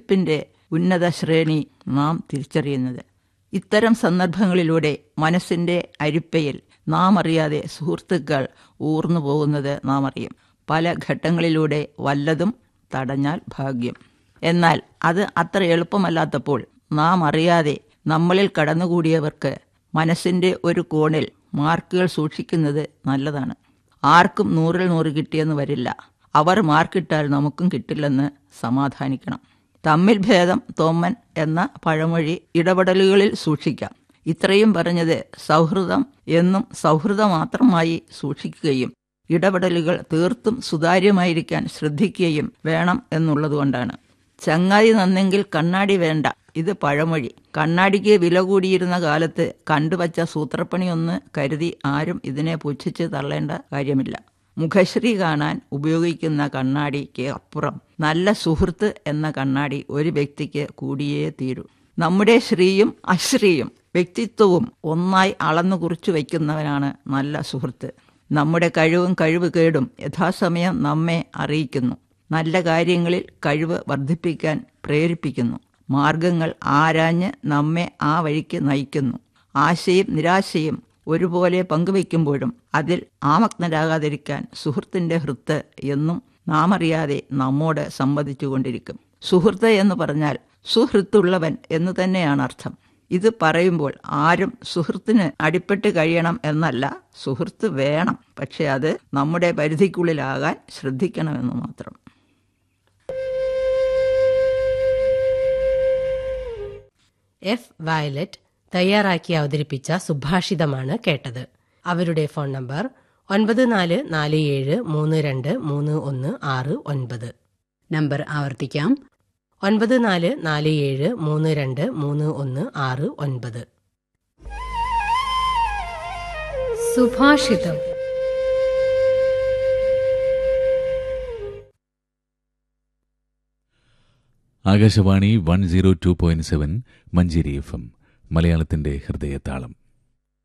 വിലപിടിപ്പിന്റെ ഉന്നത ശ്രേണി നാം തിരിച്ചറിയുന്നത് ഇത്തരം സന്ദർഭങ്ങളിലൂടെ മനസ്സിന്റെ അരിപ്പയിൽ നാം അറിയാതെ സുഹൃത്തുക്കൾ ഊർന്നു പോകുന്നത് നാം അറിയും പല ഘട്ടങ്ങളിലൂടെ വല്ലതും തടഞ്ഞാൽ ഭാഗ്യം എന്നാൽ അത് അത്ര എളുപ്പമല്ലാത്തപ്പോൾ നാം അറിയാതെ നമ്മളിൽ കടന്നുകൂടിയവർക്ക് മനസ്സിന്റെ ഒരു കോണിൽ മാർക്കുകൾ സൂക്ഷിക്കുന്നത് നല്ലതാണ് ആർക്കും നൂറിൽ നൂറ് കിട്ടിയെന്ന് വരില്ല അവർ മാർക്കിട്ടാൽ നമുക്കും കിട്ടില്ലെന്ന് സമാധാനിക്കണം തമ്മിൽ ഭേദം തോമ്മൻ എന്ന പഴമൊഴി ഇടപെടലുകളിൽ സൂക്ഷിക്കാം ഇത്രയും പറഞ്ഞത് സൗഹൃദം എന്നും സൗഹൃദം മാത്രമായി സൂക്ഷിക്കുകയും ഇടപെടലുകൾ തീർത്തും സുതാര്യമായിരിക്കാൻ ശ്രദ്ധിക്കുകയും വേണം എന്നുള്ളതുകൊണ്ടാണ് ചങ്ങാതി നന്നെങ്കിൽ കണ്ണാടി വേണ്ട ഇത് പഴമൊഴി കണ്ണാടിക്ക് വില കൂടിയിരുന്ന കാലത്ത് കണ്ടുവച്ച സൂത്രപ്പണിയൊന്ന് കരുതി ആരും ഇതിനെ പുച്ഛിച്ച് തള്ളേണ്ട കാര്യമില്ല മുഖശ്രീ കാണാൻ ഉപയോഗിക്കുന്ന കണ്ണാടിക്ക് അപ്പുറം നല്ല സുഹൃത്ത് എന്ന കണ്ണാടി ഒരു വ്യക്തിക്ക് കൂടിയേ തീരൂ നമ്മുടെ ശ്രീയും അശ്രീയും വ്യക്തിത്വവും ഒന്നായി അളന്നു കുറിച്ചു വയ്ക്കുന്നവനാണ് നല്ല സുഹൃത്ത് നമ്മുടെ കഴിവും കഴിവ് കേടും യഥാസമയം നമ്മെ അറിയിക്കുന്നു നല്ല കാര്യങ്ങളിൽ കഴിവ് വർദ്ധിപ്പിക്കാൻ പ്രേരിപ്പിക്കുന്നു മാർഗങ്ങൾ ആരാഞ്ഞ് നമ്മെ ആ വഴിക്ക് നയിക്കുന്നു ആശയും നിരാശയും ഒരുപോലെ പങ്കുവയ്ക്കുമ്പോഴും അതിൽ ആമഗ്നരാകാതിരിക്കാൻ സുഹൃത്തിന്റെ ഹൃത്ത് എന്നും നാം അറിയാതെ നമ്മോട് സംവദിച്ചുകൊണ്ടിരിക്കും സുഹൃത്ത് എന്ന് പറഞ്ഞാൽ സുഹൃത്തുള്ളവൻ എന്ന് തന്നെയാണ് അർത്ഥം ഇത് പറയുമ്പോൾ ആരും സുഹൃത്തിന് അടിപ്പെട്ട് കഴിയണം എന്നല്ല സുഹൃത്ത് വേണം പക്ഷെ അത് നമ്മുടെ പരിധിക്കുള്ളിലാകാൻ ശ്രദ്ധിക്കണമെന്ന് മാത്രം എഫ് വയലറ്റ് തയ്യാറാക്കി അവതരിപ്പിച്ച സുഭാഷിതമാണ് കേട്ടത് അവരുടെ ഫോൺ നമ്പർ ഒൻപത് നാല് നാല് ഏഴ് മൂന്ന് രണ്ട് മൂന്ന് ഒന്ന് ആറ് ഒൻപത് നമ്പർ ആവർത്തിക്കാം ഒൻപത് നാല് നാല് ഏഴ് മൂന്ന് രണ്ട് മൂന്ന് ഒന്ന് ആറ് ഒൻപത് സുഭാഷിതം Akashvani one zero two point seven Manjeri F M മലയാളത്തിന്റെ ഹൃദയതാളം